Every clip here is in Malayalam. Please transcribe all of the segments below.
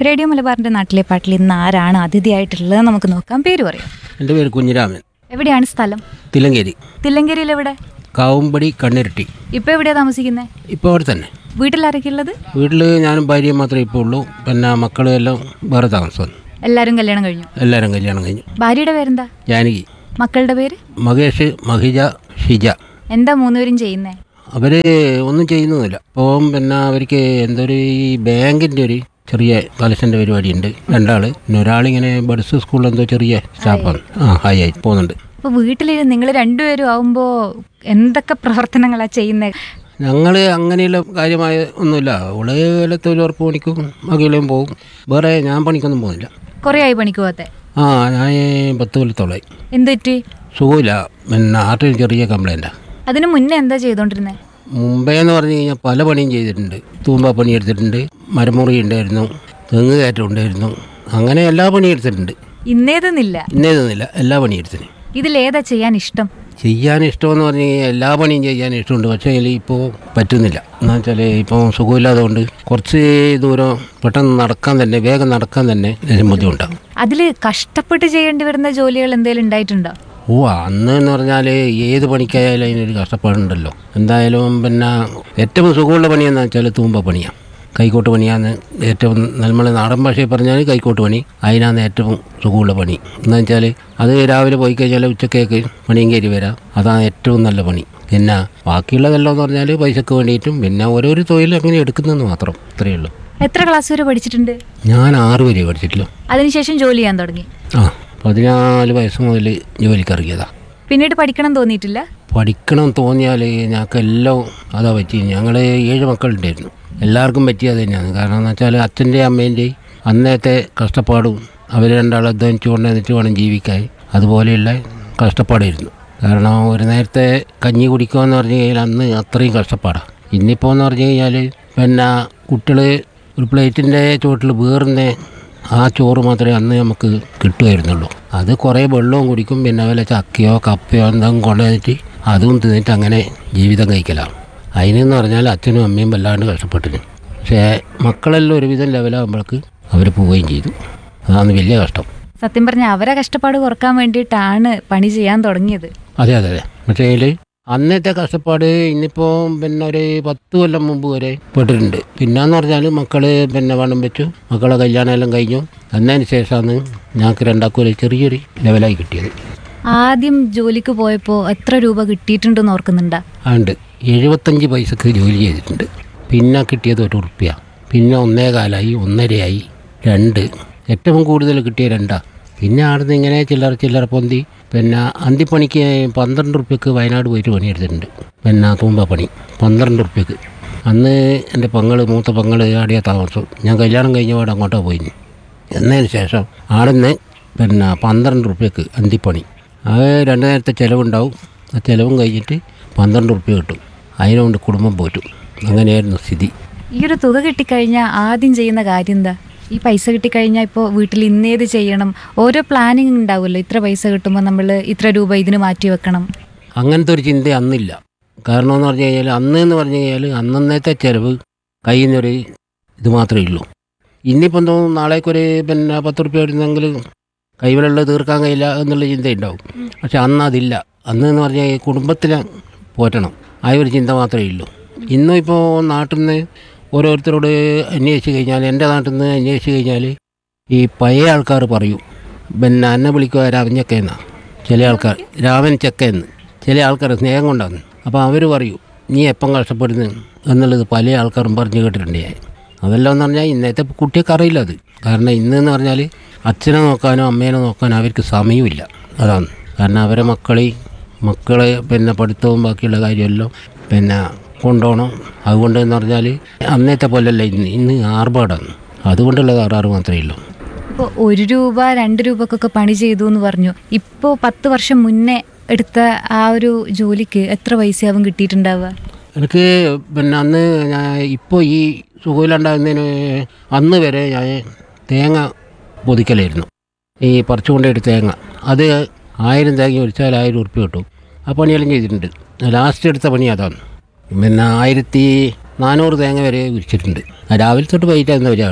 റേഡിയോ മലബാറിന്റെ നാട്ടിലെ പാട്ടിൽ ഇന്ന് ആരാണ് അതിഥിയായിട്ടുള്ളത് നമുക്ക് നോക്കാം പേര് പറയാം എൻ്റെ പേര് കുഞ്ഞിരാമൻ എവിടെയാണ് സ്ഥലം തിലങ്കേരി തില്ലങ്കരിയിൽ എവിടെ കാവുമ്പടി കണ്ണിരട്ടി ഇപ്പൊ എവിടെയാ താമസിക്കുന്നത് ഇപ്പോൾ അവിടെ തന്നെ വീട്ടിൽ ആരൊക്കെയുള്ളത് വീട്ടിൽ ഞാനും ഭാര്യയും മാത്രമേ ഇപ്പോൾ ഉള്ളൂ പിന്നെ മക്കളും എല്ലാം വേറെ താമസം എല്ലാരും കല്യാണം കഴിഞ്ഞു എല്ലാവരും കല്യാണം കഴിഞ്ഞു ഭാര്യയുടെ പേരെന്താ ജാനകി മക്കളുടെ പേര് മകേഷ് മഹിജ ഷിജ എന്താ മൂന്നുപേരും ചെയ്യുന്നേ അവർ ഒന്നും ചെയ്യുന്നൊന്നുമില്ല അപ്പം പിന്നെ അവർക്ക് എന്തൊരു ഈ ബാങ്കിൻ്റെ ഒരു ചെറിയ പലിശൻ്റെ പരിപാടിയുണ്ട് രണ്ടാൾ പിന്നെ ഒരാളിങ്ങനെ ബഡ്സ് സ്കൂളിൽ എന്തോ ചെറിയ സ്റ്റാഫാണ് ആ ഹായ് ആയി പോകുന്നുണ്ട് അപ്പൊ വീട്ടിൽ നിങ്ങൾ രണ്ടുപേരും ആവുമ്പോ എന്തൊക്കെ പ്രവർത്തനങ്ങളാ ചെയ്യുന്നത് ഞങ്ങൾ അങ്ങനെയുള്ള കാര്യമായ ഒന്നുമില്ല അവള് വല്ല തൊഴിലുറപ്പ് പണിക്കും മകളെയും പോകും വേറെ ഞാൻ പണിക്കൊന്നും പോകുന്നില്ല കുറെ ആയി പണിക്ക് പോകാത്തെ ആ ഞാൻ പത്ത് കൊല്ലത്തോളായി എന്ത് പറ്റി സുഖമില്ല പിന്നെ ഹാർട്ടിന് ചെറിയ കംപ്ലൈൻറ്റാണ് അതിനു മുന്നേ എന്താ ചെയ്തോണ്ടിരുന്നേ മുമ്പേ എന്ന് പറഞ്ഞു കഴിഞ്ഞാൽ പല പണിയും ചെയ്തിട്ടുണ്ട് തൂമ്പ പണി എടുത്തിട്ടുണ്ട് മരമുറി ഉണ്ടായിരുന്നു തെങ്ങ് കയറ്റം ഉണ്ടായിരുന്നു അങ്ങനെ എല്ലാ പണിയും എടുത്തിട്ടുണ്ട് ഇന്നേതെന്നില്ല ഇന്നേതൊന്നുമില്ല എല്ലാ പണിയും എടുത്തിന് ഇതിലേതാ ചെയ്യാൻ ഇഷ്ടം ചെയ്യാൻ ഇഷ്ടമെന്ന് പറഞ്ഞു കഴിഞ്ഞാൽ എല്ലാ പണിയും ചെയ്യാൻ ഇഷ്ടമുണ്ട് പക്ഷേ ഇപ്പോൾ പറ്റുന്നില്ല എന്ന് വെച്ചാൽ ഇപ്പോൾ സുഖമില്ലാത്തതുകൊണ്ട് കുറച്ച് ദൂരം പെട്ടെന്ന് നടക്കാൻ തന്നെ വേഗം നടക്കാൻ തന്നെ ലേശം ബുദ്ധിമുട്ടാണ് അതില് കഷ്ടപ്പെട്ട് ചെയ്യേണ്ടി വരുന്ന ജോലികൾ എന്തെങ്കിലും ഉണ്ടായിട്ടുണ്ടോ ഓ അന്ന് എന്ന് പറഞ്ഞാൽ ഏത് പണിക്കായാലും അതിനൊരു കഷ്ടപ്പാടുണ്ടല്ലോ എന്തായാലും പിന്നെ ഏറ്റവും സുഖമുള്ള പണിയെന്ന് വെച്ചാൽ തൂമ്പ പണിയാണ് കൈക്കോട്ട് പണിയാണ് ഏറ്റവും നമ്മൾ നാടൻ ഭാഷയിൽ പറഞ്ഞാൽ കൈക്കോട്ട് പണി അതിനാണ് ഏറ്റവും സുഖമുള്ള പണി എന്ന് വെച്ചാൽ അത് രാവിലെ പോയി കഴിഞ്ഞാൽ ഉച്ചക്കേക്ക് പണിയും കയറി വരാം അതാണ് ഏറ്റവും നല്ല പണി പിന്നെ ബാക്കിയുള്ളതെല്ലാം എന്ന് പറഞ്ഞാൽ പൈസക്ക് വേണ്ടിയിട്ടും പിന്നെ ഓരോരോ തൊഴിൽ അങ്ങനെ എടുക്കുന്നതെന്ന് മാത്രം ഇത്രയേ ഉള്ളൂ എത്ര ക്ലാസ് വരെ പഠിച്ചിട്ടുണ്ട് ഞാൻ ആറ് വരെ പഠിച്ചിട്ടില്ല അതിനുശേഷം ജോലി ചെയ്യാൻ തുടങ്ങി ആ പതിനാല് വയസ്സ് മുതൽ ജോലിക്ക് ഇറങ്ങിയതാണ് പിന്നീട് പഠിക്കണം തോന്നിയിട്ടില്ല പഠിക്കണം തോന്നിയാൽ ഞങ്ങൾക്ക് എല്ലാം അതാ പറ്റി ഞങ്ങൾ ഏഴ് മക്കളുണ്ടായിരുന്നു എല്ലാവർക്കും പറ്റിയത് തന്നെയാണ് കാരണം എന്ന് വെച്ചാൽ അച്ഛൻ്റെയും അമ്മേൻ്റെയും അന്നത്തെ കഷ്ടപ്പാടും അവർ രണ്ടാളും അധ്വാനിച്ച് കൊണ്ടുവന്നിട്ട് വേണം ജീവിക്കാൻ അതുപോലെയുള്ള കഷ്ടപ്പാടായിരുന്നു കാരണം ഒരു നേരത്തെ കഞ്ഞി കുടിക്കുക എന്ന് പറഞ്ഞു കഴിഞ്ഞാൽ അന്ന് അത്രയും കഷ്ടപ്പാടാണ് ഇന്നിപ്പോൾ എന്ന് പറഞ്ഞു കഴിഞ്ഞാൽ പിന്നെ കുട്ടികൾ ഒരു പ്ലേറ്റിൻ്റെ ചുവട്ടിൽ വേറുന്ന ആ ചോറ് മാത്രമേ അന്ന് നമുക്ക് കിട്ടുമായിരുന്നുള്ളൂ അത് കുറേ വെള്ളവും കുടിക്കും പിന്നെ വല്ല ചക്കയോ കപ്പയോ എന്തെങ്കിലും കൊണ്ടുവന്നിട്ട് അതും തിന്നിട്ട് അങ്ങനെ ജീവിതം കഴിക്കലാണ് അതിനെന്ന് പറഞ്ഞാൽ അച്ഛനും അമ്മയും വല്ലാണ്ട് കഷ്ടപ്പെട്ടിന് പക്ഷേ മക്കളെല്ലാം ഒരുവിധം ലെവലാകുമ്പോഴേക്ക് അവർ പോവുകയും ചെയ്തു അതാണ് വലിയ കഷ്ടം സത്യം പറഞ്ഞ അവരെ കഷ്ടപ്പാട് കുറക്കാൻ വേണ്ടിയിട്ടാണ് പണി ചെയ്യാൻ തുടങ്ങിയത് അതെ അതെ അതെ പക്ഷേ അന്നത്തെ കഷ്ടപ്പാട് ഇന്നിപ്പോൾ പിന്നെ ഒരു പത്ത് കൊല്ലം മുമ്പ് വരെ പെട്ടിട്ടുണ്ട് പിന്നെന്ന് പറഞ്ഞാൽ മക്കൾ പിന്നെ വണ്ണം വെച്ചു മക്കളെ കല്യാണം എല്ലാം കഴിഞ്ഞു എന്നതിന് ശേഷമാണ് ഞങ്ങൾക്ക് രണ്ടാക്കും ഒരു ചെറിയൊരു ലെവലായി കിട്ടിയത് ആദ്യം ജോലിക്ക് പോയപ്പോൾ എത്ര രൂപ കിട്ടിയിട്ടുണ്ടെന്ന് ഓർക്കുന്നുണ്ടാ അതുകൊണ്ട് എഴുപത്തഞ്ച് പൈസക്ക് ജോലി ചെയ്തിട്ടുണ്ട് പിന്നെ കിട്ടിയത് ഒരു ഉറുപ്പ്യ പിന്നെ ഒന്നേ കാലായി ഒന്നരയായി രണ്ട് ഏറ്റവും കൂടുതൽ കിട്ടിയ രണ്ടാ പിന്നെ അവിടുന്ന് ഇങ്ങനെ ചില്ലറ ചില്ലറ പൊന്തി പിന്നെ അന്തിപ്പണിക്ക് പന്ത്രണ്ട് റുപ്യക്ക് വയനാട് പോയിട്ട് പണിയെടുത്തിട്ടുണ്ട് പിന്നെ തൂമ്പ പണി പന്ത്രണ്ട് റുപ്യക്ക് അന്ന് എൻ്റെ പങ്ങള് മൂത്ത പങ്ങള് ആടിയ താമസം ഞാൻ കല്യാണം കഴിഞ്ഞ പാടെ അങ്ങോട്ടാണ് പോയിന് എന്നതിന് ശേഷം ആടുന്ന് പിന്നെ പന്ത്രണ്ട് റുപ്യക്ക് അന്തിപ്പണി അത് രണ്ട് നേരത്തെ ചിലവുണ്ടാവും ആ ചിലവും കഴിഞ്ഞിട്ട് പന്ത്രണ്ട് റുപ്യ കിട്ടും അതിനുകൊണ്ട് കുടുംബം പോറ്റും അങ്ങനെയായിരുന്നു സ്ഥിതി ഈ ഒരു തുക കിട്ടിക്കഴിഞ്ഞാൽ ആദ്യം ചെയ്യുന്ന കാര്യം എന്താ ഈ പൈസ കിട്ടിക്കഴിഞ്ഞാൽ ഇപ്പോൾ വീട്ടിൽ ഇന്നേത് ചെയ്യണം ഓരോ പ്ലാനിങ് ഉണ്ടാവുമല്ലോ ഇത്ര പൈസ കിട്ടുമ്പോൾ നമ്മൾ ഇത്ര രൂപ ഇതിന് മാറ്റി വെക്കണം അങ്ങനത്തെ ഒരു ചിന്ത അന്നില്ല കാരണം എന്ന് പറഞ്ഞു കഴിഞ്ഞാൽ അന്ന് എന്ന് പറഞ്ഞു കഴിഞ്ഞാൽ അന്നന്നത്തെ ചിലവ് കയ്യിൽ നിന്നൊരു ഇത് മാത്രമേ ഉള്ളൂ ഇന്നിപ്പം തോന്നും നാളേക്കൊരു പിന്നെ പത്ത് റുപ്യ ഇടുന്നെങ്കിൽ കൈവിലുള്ള തീർക്കാൻ കഴിയില്ല എന്നുള്ള ചിന്ത ഉണ്ടാവും പക്ഷെ അന്ന് അതില്ല അന്ന് എന്ന് പറഞ്ഞാൽ ഈ കുടുംബത്തിനെ പോറ്റണം ആ ഒരു ചിന്ത മാത്രമേ ഉള്ളൂ ഇന്നും ഇപ്പോൾ നാട്ടിൽ നിന്ന് ഓരോരുത്തരോട് അന്വേഷിച്ച് കഴിഞ്ഞാൽ എൻ്റെ നാട്ടിൽ നിന്ന് അന്വേഷിച്ച് കഴിഞ്ഞാൽ ഈ പഴയ ആൾക്കാർ പറയും പിന്നെ എന്നെ വിളിക്കുക രാമൻ ചക്കയെന്നാണ് ചില ആൾക്കാർ രാമൻ ചക്കയെന്ന് ചില ആൾക്കാർ സ്നേഹം കൊണ്ടാണ് അപ്പോൾ അവർ പറയും നീ എപ്പം കഷ്ടപ്പെടുന്നു എന്നുള്ളത് പല ആൾക്കാരും പറഞ്ഞു കേട്ടിട്ടുണ്ട് ഞാൻ അതെല്ലാം എന്ന് പറഞ്ഞാൽ ഇന്നത്തെ കുട്ടിയൊക്കെ അറിയില്ല അത് കാരണം ഇന്നെന്ന് പറഞ്ഞാൽ അച്ഛനെ നോക്കാനോ അമ്മേനെ നോക്കാനോ അവർക്ക് സമയമില്ല അതാണ് കാരണം അവരെ മക്കളെ മക്കളെ പിന്നെ പഠിത്തവും ബാക്കിയുള്ള കാര്യമെല്ലാം പിന്നെ കൊണ്ടുപോകണം അതുകൊണ്ട് എന്ന് പറഞ്ഞാൽ അന്നത്തെ പോലെയല്ല ഇന്ന് ഇന്ന് ആർഭാടാണ് അതുകൊണ്ടുള്ള തകരാറ് മാത്രമേ ഉള്ളൂ ഇപ്പോൾ ഒരു രൂപ രണ്ട് രൂപക്കൊക്കെ പണി ചെയ്തു എന്ന് പറഞ്ഞു ഇപ്പോൾ പത്ത് വർഷം മുന്നേ എടുത്ത ആ ഒരു ജോലിക്ക് എത്ര പൈസയാവും കിട്ടിയിട്ടുണ്ടാവുക എനിക്ക് പിന്നെ അന്ന് ഞാൻ ഇപ്പോൾ ഈ സുഖമില്ലാണ്ടാകുന്നതിന് അന്ന് വരെ ഞാൻ തേങ്ങ പൊതിക്കലായിരുന്നു ഈ പറിച്ചു കൊണ്ടെടുത്ത തേങ്ങ അത് ആയിരം തേങ്ങ ഒഴിച്ചാൽ ആയിരം ഉറുപ്പ്യ കിട്ടും ആ പണിയെല്ലാം ചെയ്തിട്ടുണ്ട് ലാസ്റ്റ് എടുത്ത പണി അതാണ് പിന്നെ ആയിരത്തി നാനൂറ് തേങ്ങ വരെ ഉരിച്ചിട്ടുണ്ട് രാവിലെ തൊട്ട് വൈകിട്ടായിരുന്നു വരിക കേട്ടോ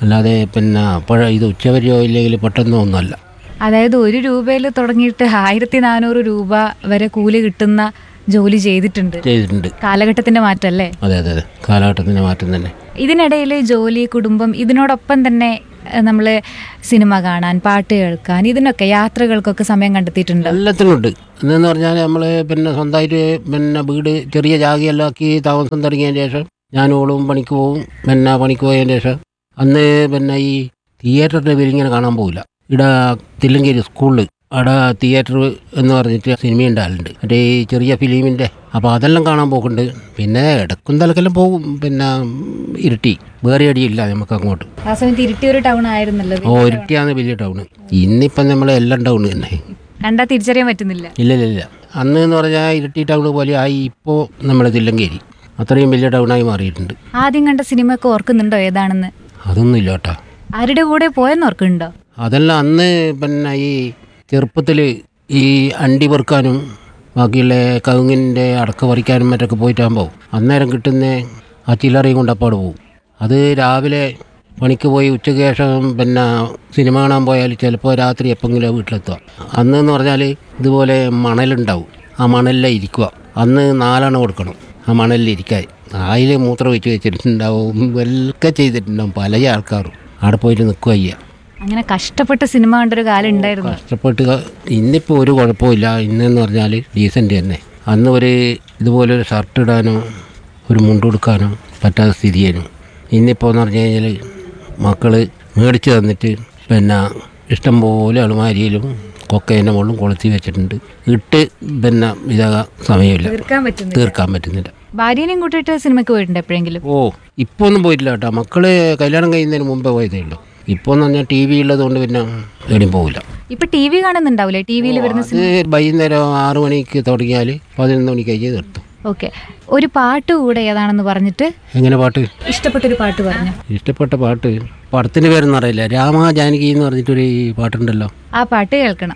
അല്ലാതെ പിന്നെ അപ്പോഴ ഇത് ഉച്ചവരെയോ ഇല്ലെങ്കിൽ പെട്ടെന്നോ ഒന്നുമല്ല അതായത് ഒരു രൂപയിൽ തുടങ്ങിയിട്ട് ആയിരത്തി നാനൂറ് രൂപ വരെ കൂലി കിട്ടുന്ന ജോലി ചെയ്തിട്ടുണ്ട് ചെയ്തിട്ടുണ്ട് കാലഘട്ടത്തിന്റെ മാറ്റല്ലേ അതെ അതെ അതെ കാലഘട്ടത്തിൻ്റെ മാറ്റം തന്നെ ഇതിനിടയിൽ ജോലി കുടുംബം ഇതിനോടൊപ്പം തന്നെ നമ്മൾ സിനിമ കാണാൻ പാട്ട് കേൾക്കാൻ ഇതിനൊക്കെ യാത്രകൾക്കൊക്കെ സമയം കണ്ടെത്തിയിട്ടുണ്ട് എല്ലാത്തിനുണ്ട് എന്നു പറഞ്ഞാൽ നമ്മൾ പിന്നെ സ്വന്തമായിട്ട് പിന്നെ വീട് ചെറിയ ജാഗയെല്ലാം ആക്കി താമസം തുടങ്ങിയതിന് ശേഷം ഞാനോളും പണിക്ക് പോവും പിന്നെ പണിക്ക് പോയതിന് ശേഷം അന്ന് പിന്നെ ഈ തിയേറ്ററിൻ്റെ പേരിങ്ങനെ കാണാൻ പോകില്ല ഇവിടെ തില്ലങ്കേരി സ്കൂളിൽ അവിടെ തിയേറ്റർ എന്ന് പറഞ്ഞിട്ട് സിനിമ ഉണ്ടാകലുണ്ട് മറ്റേ ഈ ചെറിയ ഫിലിമിൻ്റെ അപ്പോൾ അതെല്ലാം കാണാൻ പോക്കുണ്ട് പിന്നെ ഇടക്കും തലക്കെല്ലാം പോകും പിന്നെ ഇരുട്ടി വേറെ അടിയില്ല നമുക്ക് അങ്ങോട്ട് ആ സമയത്ത് ഇരുട്ടി ഒരു ടൗൺ ആയിരുന്നല്ലോ ഓ ഇരുട്ടിയാണ് വലിയ ടൗണ് ഇന്നിപ്പം നമ്മൾ എല്ലാം ടൗൺ തന്നെ കണ്ടാൽ തിരിച്ചറിയാൻ പറ്റുന്നില്ല ഇല്ല ഇല്ല ഇല്ല അന്ന് എന്ന് പറഞ്ഞാൽ ഇരട്ടി ടൗൺ പോലെ ആയി ഇപ്പോൾ നമ്മുടെ തില്ലങ്കേരി അത്രയും വലിയ ടൗണായി മാറിയിട്ടുണ്ട് ആദ്യം കണ്ട സിനിമയൊക്കെ ഓർക്കുന്നുണ്ടോ ഏതാണെന്ന് അതൊന്നും ഇല്ല കേട്ടോ ആരുടെ കൂടെ പോയെന്ന് ഓർക്കുന്നുണ്ടോ അതെല്ലാം അന്ന് പിന്നെ ഈ ചെറുപ്പത്തിൽ ഈ അണ്ടി പെറുക്കാനും ബാക്കിയുള്ള കവുങ്ങിൻ്റെ അടക്ക പറിക്കാനും മറ്റൊക്കെ പോയിട്ടാകുമ്പോൾ അന്നേരം കിട്ടുന്ന ആ ചില്ലറയും കൊണ്ട് അപ്പാട് പോകും അത് രാവിലെ പണിക്ക് പോയി ഉച്ചയ്ക്ക് ശേഷം പിന്നെ സിനിമ കാണാൻ പോയാൽ ചിലപ്പോൾ രാത്രി എപ്പെങ്കിലും വീട്ടിലെത്തുക അന്ന് എന്ന് പറഞ്ഞാൽ ഇതുപോലെ മണലുണ്ടാവും ആ മണലിലെ ഇരിക്കുക അന്ന് നാലെണ്ണം കൊടുക്കണം ആ മണലിൽ ഇരിക്കാൻ അതിൽ മൂത്രം വെച്ച് വെച്ചിട്ടുണ്ടാവും ഒക്കെ ചെയ്തിട്ടുണ്ടാവും പല ആൾക്കാരും അവിടെ പോയിട്ട് നിൽക്കുക ചെയ്യുക അങ്ങനെ കഷ്ടപ്പെട്ട് സിനിമ കണ്ടൊരു കാലം ഉണ്ടായിരുന്നു കഷ്ടപ്പെട്ട് ക- ഇന്നിപ്പോൾ ഒരു കുഴപ്പമില്ല ഇന്നെന്ന് പറഞ്ഞാൽ ഡീസൻ്റ് തന്നെ അന്ന് ഒരു ഇതുപോലെ ഒരു ഷർട്ട് ഇടാനോ ഒരു മുണ്ടുടുക്കാനോ പറ്റാത്ത സ്ഥിതിയായിരുന്നു ഇന്നിപ്പോൾ എന്ന് പറഞ്ഞു കഴിഞ്ഞാൽ മക്കൾ മേടിച്ച് തന്നിട്ട് പിന്നെ ഇഷ്ടം പോലെ അളുമാരിയിലും കൊക്കേൻ്റെ മുകളിലും കൊളുത്തി വെച്ചിട്ടുണ്ട് ഇട്ട് പിന്നെ ഇതാകാൻ സമയമില്ല തീർക്കാൻ പറ്റുന്നില്ല തീർക്കാൻ പറ്റുന്നില്ല ഭാര്യനെയും കൂട്ടിയിട്ട് സിനിമയ്ക്ക് പോയിട്ടുണ്ട് എപ്പോഴെങ്കിലും ഓ ഇപ്പോൾ ഒന്നും പോയിട്ടില്ല കേട്ടോ മക്കള് കല്യാണം കഴിയുന്നതിന് മുമ്പേ പോയതേ ഉള്ളൂ ഇപ്പോൾ എന്ന് പറഞ്ഞാൽ ടി വി ഉള്ളത് കൊണ്ട് പിന്നെ എവിടെയും പോകില്ല ഇപ്പൊ ടി വി കാണുന്നുണ്ടാവില്ലേ ടി വിയിൽ വരുന്ന അത് വൈകുന്നേരം ആറു മണിക്ക് തുടങ്ങിയാൽ പതിനൊന്ന് മണിക്ക് കഴിഞ്ഞ് നിർത്തും ഓക്കെ ഒരു പാട്ട് കൂടെ ഏതാണെന്ന് പറഞ്ഞിട്ട് എങ്ങനെ പാട്ട് ഇഷ്ടപ്പെട്ടൊരു പാട്ട് പറഞ്ഞു ഇഷ്ടപ്പെട്ട പാട്ട് പടത്തിൻ്റെ പേരൊന്നും അറിയില്ല രാമ ജാനകി എന്ന് പറഞ്ഞിട്ടൊരു പാട്ടുണ്ടല്ലോ ആ പാട്ട് കേൾക്കണം